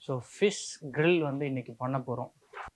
So fish grill வந்து இன்னைக்கு பண்ண போகிறோம்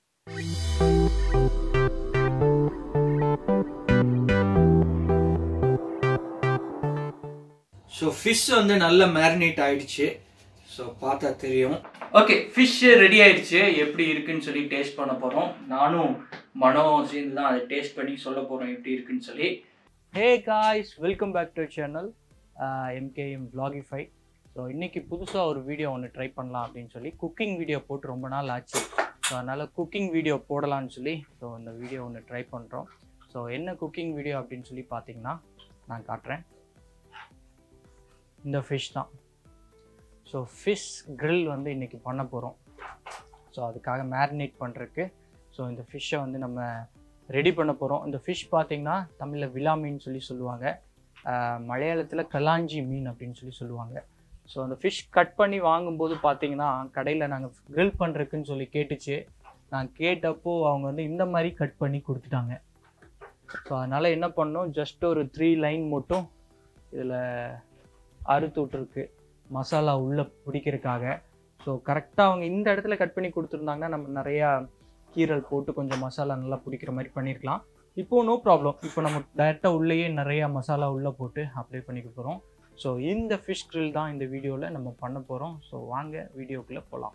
ஸோ ஃபிஷ் வந்து நல்ல மேரினேட் ஆயிடுச்சு ஸோ பார்த்தா தெரியும் ஓகே ஃபிஷ் ரெடி ஆயிடுச்சு எப்படி இருக்குன்னு சொல்லி டேஸ்ட் பண்ண போகிறோம் நானும் மனோ சேர்ந்து தான் அதை டேஸ்ட் பண்ணி சொல்ல போகிறோம் எப்படி இருக்குன்னு சொல்லி hey guys welcome back to channel MKM vlogify so இன்னைக்கு புதுசாக ஒரு வீடியோ ஒன்று ட்ரை பண்ணலாம் அப்படின்னு சொல்லி குக்கிங் வீடியோ போட்டு ரொம்ப நாள் ஆச்சு ஸோ அதனால் குக்கிங் வீடியோ போடலான்னு சொல்லி ஸோ இந்த வீடியோ ஒன்று ட்ரை பண்ணுறோம் ஸோ என்ன குக்கிங் வீடியோ அப்படின்னு சொல்லி பார்த்தீங்கன்னா நான் காட்டுறேன் இந்த ஃபிஷ் தான் ஸோ ஃபிஷ் grill வந்து இன்னைக்கு பண்ண போகிறோம் ஸோ அதுக்காக மேரினேட் பண்ணுறதுக்கு ஸோ இந்த ஃபிஷ்ஷை வந்து நம்ம ரெடி பண்ண போகிறோம் இந்த ஃபிஷ் பார்த்தீங்கன்னா தமிழில் விலா மீன் சொல்லி சொல்லுவாங்க ஆஹ் மலையாளத்தில் கலாஞ்சி மீன் அப்படின்னு சொல்லி சொல்லுவாங்க ஸோ அந்த ஃபிஷ் கட் பண்ணி வாங்கும்போது பார்த்தீங்கன்னா கடையில் நாங்கள் grill பண்ணுறதுக்குன்னு சொல்லி கேட்டுச்சு நான் கேட்டப்போ அவங்க வந்து இந்த மாதிரி கட் பண்ணி கொடுத்துட்டாங்க ஸோ அதனால் என்ன பண்ணோம் ஜஸ்ட் ஒரு த்ரீ லைன் மட்டும் இதில் அறுத்து விட்ருக்கு மசாலா உள்ளே பிடிக்கிறதுக்காக ஸோ கரெக்டாக அவங்க இந்த இடத்துல கட் பண்ணி கொடுத்துருந்தாங்கன்னா நம்ம நிறையா கீரல் போட்டு கொஞ்சம் மசாலா நல்லா பிடிக்கிற மாதிரி பண்ணியிருக்கலாம் இப்போ நோ ப்ராப்ளம் இப்போ நம்ம டேரெக்டாக உள்ளேயே நிறையா மசாலா உள்ளே போட்டு அப்ளை பண்ணிக்க போகிறோம் ஸோ இந்த ஃபிஷ் grill தான் இந்த வீடியோவில் நம்ம பண்ண போகிறோம் ஸோ வாங்க வீடியோக்குள்ளே போகலாம்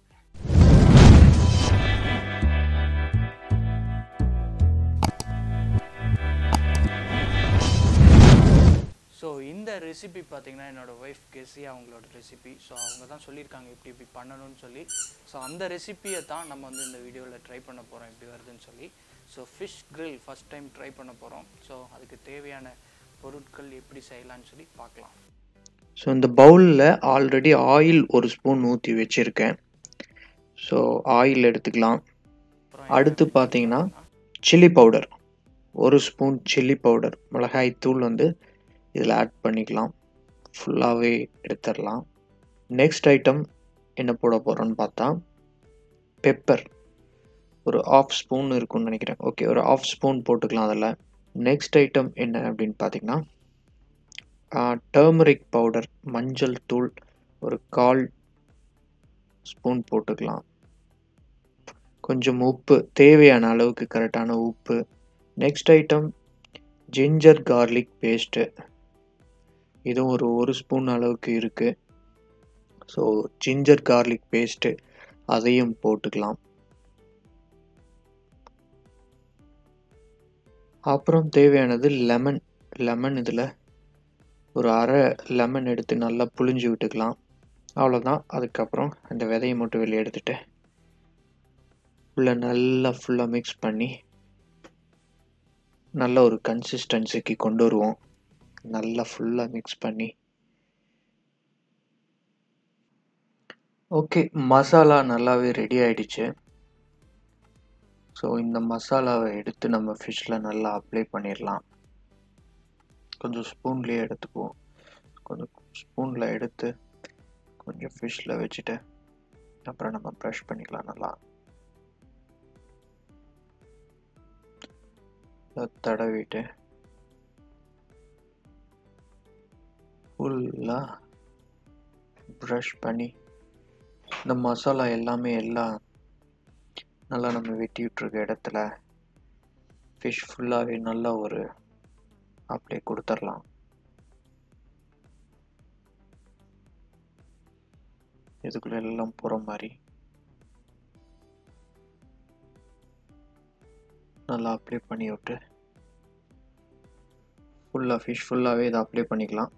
ஸோ இந்த ரெசிபி பார்த்தீங்கன்னா என்னோடய ஒய்ஃப் கெஸி அவங்களோட ரெசிபி ஸோ அவங்க தான் சொல்லியிருக்காங்க இப்படி இப்படி பண்ணணும்னு சொல்லி ஸோ அந்த ரெசிபியை தான் நம்ம வந்து இந்த வீடியோவில் ட்ரை பண்ண போகிறோம் எப்படி வருதுன்னு சொல்லி so fish grill first time try பண்ண போகிறோம் ஸோ அதுக்கு தேவையான பொருட்கள் எப்படி செய்யலாம்னு சொல்லி பார்க்கலாம் ஸோ இந்த பவுலில் ஆல்ரெடி ஆயில் ஒரு ஸ்பூன் ஊற்றி வச்சுருக்கேன் ஸோ ஆயில் எடுத்துக்கலாம் அப்புறம் அடுத்து என்ன பார்த்தீங்கன்னா பார்த்தீங்கன்னா, சில்லி பவுடர் ஒரு ஸ்பூன் சில்லி பவுடர் மிளகாய் தூள் வந்து இதில் ஆட் பண்ணிக்கலாம் ஃபுல்லாகவே எடுத்துடலாம் நெக்ஸ்ட் ஐட்டம் என்ன போட போகிறோன்னு பார்த்தா பெப்பர் ஒரு ஆஃப் ஸ்பூன் இருக்கும்னு நினைக்கிறேன் ஓகே ஒரு ஆஃப் ஸ்பூன் போட்டுக்கலாம் அதில் நெக்ஸ்ட் ஐட்டம் என்ன அப்படின்னு பார்த்தீங்கன்னா டர்மரிக் பவுடர் மஞ்சள் தூள் ஒரு கால் ஸ்பூன் போட்டுக்கலாம் கொஞ்சம் உப்பு தேவையான அளவுக்கு கரெக்டான உப்பு next item ginger garlic paste இதுவும் ஒரு ஒரு ஸ்பூன் அளவுக்கு இருக்குது ஸோ ஜிஞ்சர் கார்லிக் பேஸ்ட்டு அதையும் போட்டுக்கலாம் அப்புறம் தேவையானது லெமன் லெமன் இதில் ஒரு அரை லெமன் எடுத்து நல்லா புழிஞ்சு விட்டுக்கலாம் அவ்வளோதான் அதுக்கப்புறம் அந்த விதையை மட்டும் வெளியே எடுத்துட்டு ஃபுல்லாக நல்லா ஃபுல்லாக மிக்ஸ் பண்ணி நல்ல ஒரு கன்சிஸ்டன்சிக்கு கொண்டு வருவோம் நல்லா ஃபுல்லாக மிக்ஸ் பண்ணி ஓகே மசாலா நல்லாவே ரெடி ஆயிடுச்சு ஸோ இந்த மசாலாவை எடுத்து நம்ம ஃபிஷ்ஷில் நல்லா அப்ளை பண்ணிடலாம் கொஞ்சம் ஸ்பூன்லேயே எடுத்துக்குவோம் கொஞ்சம் ஸ்பூனில் எடுத்து கொஞ்சம் ஃபிஷ்ஷில் வச்சுட்டு அப்புறம் நம்ம ப்ரஷ் பண்ணிக்கலாம் நல்லா இதை தடவிட்டு ஃபுல்லாக ப்ரஷ் பண்ணி இந்த மசாலா எல்லாமே எல்லாம் நல்லா நம்ம வெட்டி விட்டுருக்க இடத்துல ஃபிஷ் ஃபுல்லாகவே நல்லா ஒரு அப்படியே கொடுத்துர்லாம் இதுக்குள்ள எல்லாம் போகிற மாதிரி நல்லா அப்ளை பண்ணி விட்டு ஃபுல்லாக ஃபிஷ் ஃபுல்லாகவே இதை அப்ளை பண்ணிக்கலாம்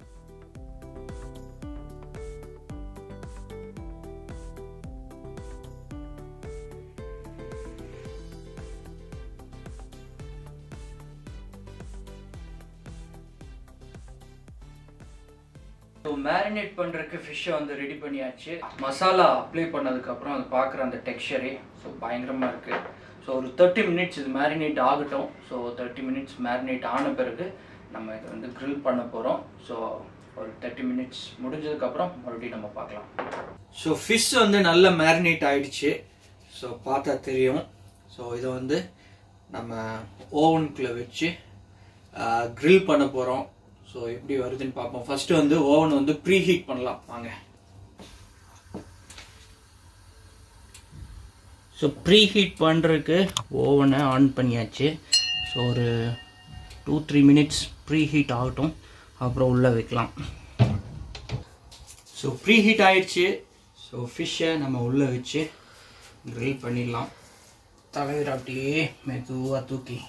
ஸோ மேரினேட் பண்ணுறதுக்கு ஃபிஷ்ஷை வந்து ரெடி பண்ணியாச்சு மசாலா அப்ளை பண்ணதுக்கப்புறம் அது பார்க்குற அந்த டெக்ஸ்சரே ஸோ பயங்கரமாக இருக்குது ஸோ ஒரு தேர்ட்டி மினிட்ஸ் இது மேரினேட் ஆகட்டும் ஸோ தேர்ட்டி மினிட்ஸ் மேரினேட் ஆன பிறகு நம்ம இதை வந்து grill பண்ண போகிறோம் ஸோ ஒரு தேர்ட்டி மினிட்ஸ் முடிஞ்சதுக்கப்புறம் மறுபடியும் நம்ம பார்க்கலாம் ஸோ ஃபிஷ் வந்து நல்ல மேரினேட் ஆயிடுச்சு ஸோ பார்த்தா தெரியும் ஸோ இதை வந்து நம்ம ஓவனுக்குள்ளே வச்சு grill பண்ண போகிறோம் ஸோ எப்படி வருதுன்னு பார்ப்போம் ஃபர்ஸ்ட் வந்து ஓவன் வந்து ப்ரீ ஹீட் பண்ணலாம் வாங்க ஸோ ப்ரீ ஹீட் பண்ணுறதுக்கு ஓவனை ஆன் பண்ணியாச்சு ஸோ ஒரு two three minutes preheat ஆகட்டும் அப்புறம் உள்ளே வைக்கலாம் ஸோ ப்ரீ ஹீட் ஆயிடுச்சு ஸோ ஃபிஷ்ஷை நம்ம உள்ளே வச்சு க்ரில் பண்ணிடலாம் தலைவர் அப்படியே மெதுவாக தூக்கி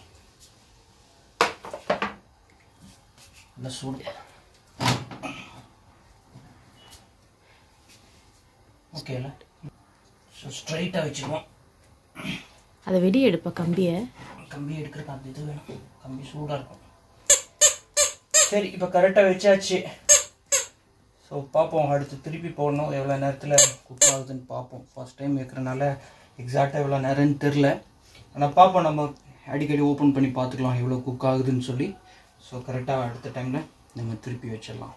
நல்லா சூடு ஓகேல ஸோ ஸ்ட்ரைட்டாக வச்சுருவோம் அதை வெடி எடுப்ப கம்பியை கம்பி எடுக்கிறதுக்கு அந்த இது வேணும் கம்பி சூடாக இருக்கும் சரி இப்போ கரெக்டாக வச்சாச்சு ஸோ பார்ப்போம் அடுத்து திருப்பி போடணும் எவ்வளோ நேரத்தில் குக் ஆகுதுன்னு பார்ப்போம் ஃபர்ஸ்ட் டைம் வைக்கிறனால எக்ஸாக்டாக எவ்வளோ நேரம்னு தெரில ஆனால் பார்ப்போம் நம்ம அடிக்கடி ஓப்பன் பண்ணி பார்த்துக்கலாம் எவ்வளோ குக் ஆகுதுன்னு சொல்லி ஸோ கரெக்டாக அடுத்த டைமில் நம்ம திருப்பி வச்சிடலாம்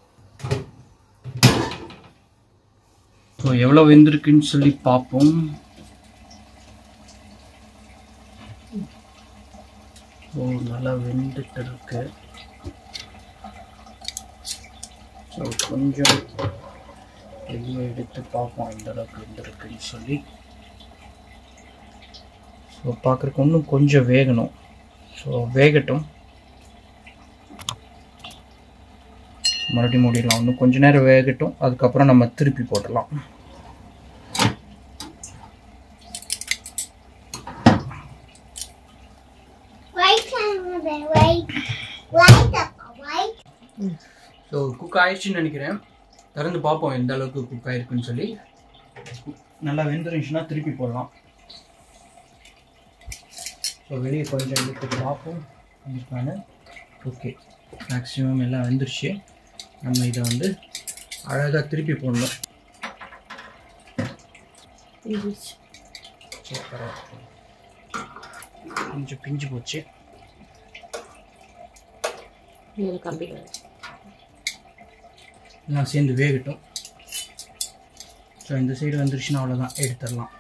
ஸோ எவ்வளோ வெந்திருக்குன்னு சொல்லி பார்ப்போம் ஓ நல்லா வெந்துட்டு இருக்கு ஸோ கொஞ்சம் வெளியே எடுத்து பார்ப்போம் எந்த அளவுக்கு வெந்திருக்குன்னு சொல்லி ஸோ பார்க்குறக்கு இன்னும் கொஞ்சம் வேகணும் ஸோ வேகட்டும் மறுபடியும் மூடிடலாம் இன்னும் கொஞ்ச நேரம் வேகட்டும் அதுக்கப்புறம் நம்ம திருப்பி போடலாம் White and the white, white up, white. So cook ஆயிடுச்சுன்னு நினைக்கிறேன் திறந்து பார்ப்போம் எந்த அளவுக்கு குக் ஆயிருக்குன்னு சொல்லி நல்லா வெந்துருந்துச்சுன்னா திருப்பி போடலாம் ஸோ வெளியே கொஞ்சம் எடுத்து பார்ப்போம் அதுக்கான ஓகே மேக்ஸிமம் எல்லாம் வெந்துருச்சு நம்ம இதை வந்து அழகாக திருப்பி போடணும் சூப்பராக கொஞ்சம் பிஞ்சு போச்சு இதில் கம்பி எல்லாம் சேர்ந்து வேகட்டும் ஸோ இந்த சைடு வந்துருச்சுன்னா அவ்வளோதான் எடுத்துடலாம்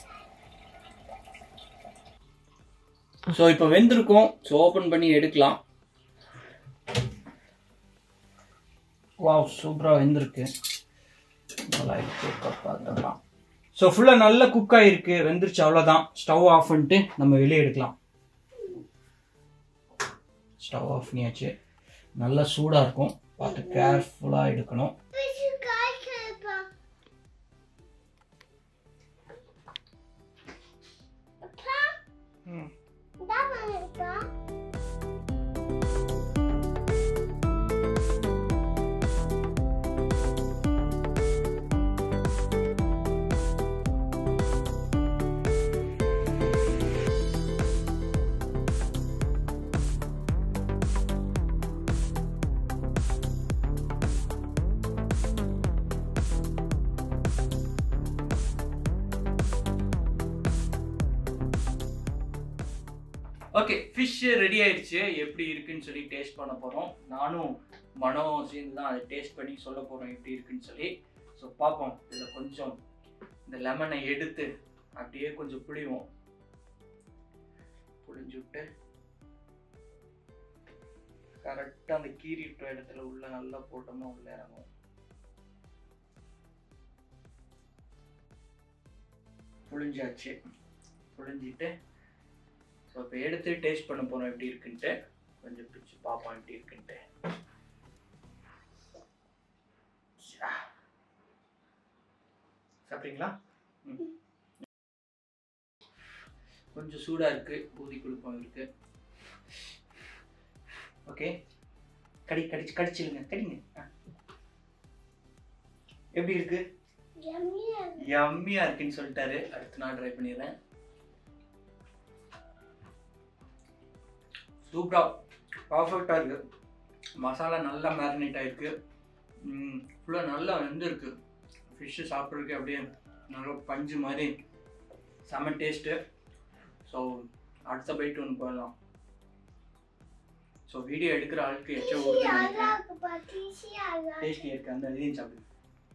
ஸோ இப்போ வெந்திருக்கும் ஸோ ஓப்பன் பண்ணி எடுக்கலாம் வாவ் சூப்பராக வெந்திருக்கு நல்லா இருக்கு பார்த்துக்கலாம் ஸோ ஃபுல்லாக நல்ல குக் ஆகிருக்கு வெந்துருச்சு அவ்வளோதான் ஸ்டவ் ஆஃப் பண்ணிட்டு நம்ம வெளியே எடுக்கலாம் ஸ்டவ் ஆஃப் பண்ணியாச்சு நல்லா சூடாக இருக்கும் பார்த்து கேர்ஃபுல்லாக எடுக்கணும் Which you guys can pop. Pop. That one is pop. Okay fish ready ஆயிடுச்சு எப்படி இருக்குன்னு சொல்லி டேஸ்ட் பண்ண போகிறோம் நானும் மனம் சேர்ந்து தான் அதை டேஸ்ட் பண்ணி சொல்ல போகிறோம் எப்படி இருக்குன்னு சொல்லி ஸோ பார்ப்போம் இதில் கொஞ்சம் இந்த லெமனை எடுத்து அப்படியே கொஞ்சம் புளிவோம் புளிஞ்சு விட்டு கரெக்டாக அந்த கீறிட்ட இடத்துல உள்ள நல்லா போட்டோம்னா உள்ள இறங்கும் புளிஞ்சாச்சு புளிஞ்சிட்டு ஸோ இப்போ எடுத்து டேஸ்ட் பண்ண போகிறோம் எப்படி இருக்குன்ட்டு கொஞ்சம் பிச்சு பார்ப்போம் எப்படி இருக்குன்ட்டு ச்சா. சாப்பிட்றீங்களா ம். கொஞ்சம் சூடாக இருக்கு ஊதி கொடுப்போம் இருக்கு ஓகே கடி கடிச்சு கடிச்சிருங்க கடிங்க ஆ. எப்படி இருக்கு Yummy. யம்மியா இருக்குன்னு சொல்லிட்டாரு அடுத்த நாள் ட்ரை பண்ணிடுறேன் சூப்பரா பர்ஃபெக்டாக இருக்கு மசாலா நல்லா மேரினேட் ஆயிருக்கு ஃபுல்லாக நல்லா வெந்திருக்கு ஃபிஷ்ஷு சாப்பிட்றதுக்கு அப்படியே நல்லா பஞ்சு மாதிரி செம டேஸ்ட்டு ஸோ அடுத்த பைட் ஒன்று போயிடலாம் ஸோ வீடியோ எடுக்கிற ஆளுக்கு எச்ச ஊருக்கு நினைக்கிறேன் அழகு பத்திசி அழகு டேஸ்டி இருக்கு அந்த இதையும் சாப்பிடு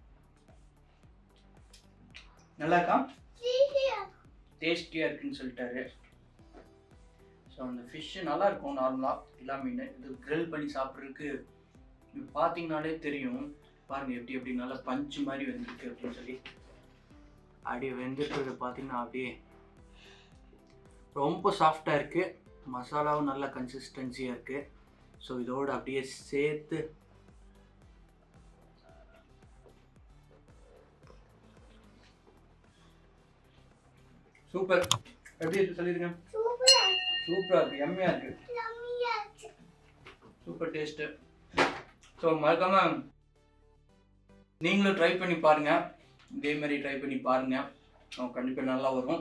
நல்லா இருக்கா டேஸ்டியாக இருக்குன்னு சொல்லிட்டாரு ஸோ அந்த ஃபிஷ்ஷு நல்லா இருக்கும் நார்மலாக எல்லா மீன் இது கிரில் பண்ணி சாப்பிட்றதுக்கு இது பார்த்தீங்கனாலே தெரியும் பாருங்க எப்படி எப்படி நல்லா பஞ்சு மாதிரி வந்திருக்கு அப்படின்னு சொல்லி அப்படியே வெந்துட்டு பார்த்தீங்கன்னா அப்படியே ரொம்ப சாஃப்டாக இருக்குது மசாலாவும் நல்ல கன்சிஸ்டன்சியாக இருக்குது ஸோ இதோட அப்படியே சேர்த்து சூப்பர் எப்படி இருக்கு சொல்லிடுங்க சூப்பரா சூப்பராக இருக்குது எம்மையாக இருக்குது யம்மியா இருக்கு சூப்பர் டேஸ்ட்டு ஸோ மறக்காம நீங்களும் ட்ரை பண்ணி பாருங்க இதே மாதிரி ட்ரை பண்ணி பாருங்க கண்டிப்பாக நல்லா வரும்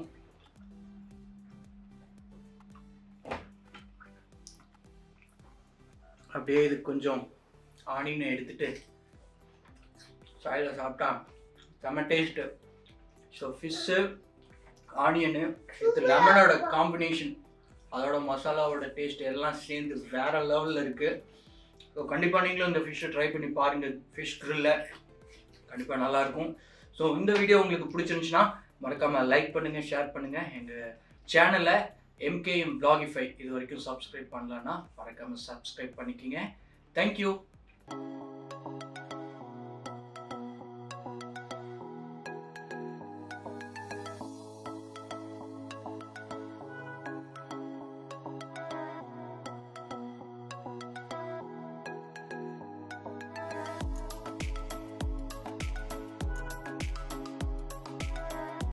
அப்படியே இது கொஞ்சம் ஆனியனை எடுத்துட்டு சாயில் சாப்பிட்டா செம்ம taste so fish onion with லெமனோட காம்பினேஷன் அதோட மசாலாவோட டேஸ்ட் எல்லாம் சேர்ந்து வேற லெவலில் இருக்குது ஸோ கண்டிப்பாக நீங்களும் இந்த ஃபிஷ்ஷை ட்ரை பண்ணி பாருங்கள் ஃபிஷ் க்ரில்ல கண்டிப்பாக நல்லாயிருக்கும் ஸோ இந்த வீடியோ உங்களுக்கு பிடிச்சிருந்துச்சுன்னா மறக்காமல் லைக் பண்ணுங்கள் ஷேர் பண்ணுங்கள் எங்கள் சேனலை எம்கேஎம் பிளாகிஃபை இது வரைக்கும் சப்ஸ்கிரைப் பண்ணலன்னா மறக்காமல் சப்ஸ்கிரைப் பண்ணிக்கிங்க தேங்க்யூ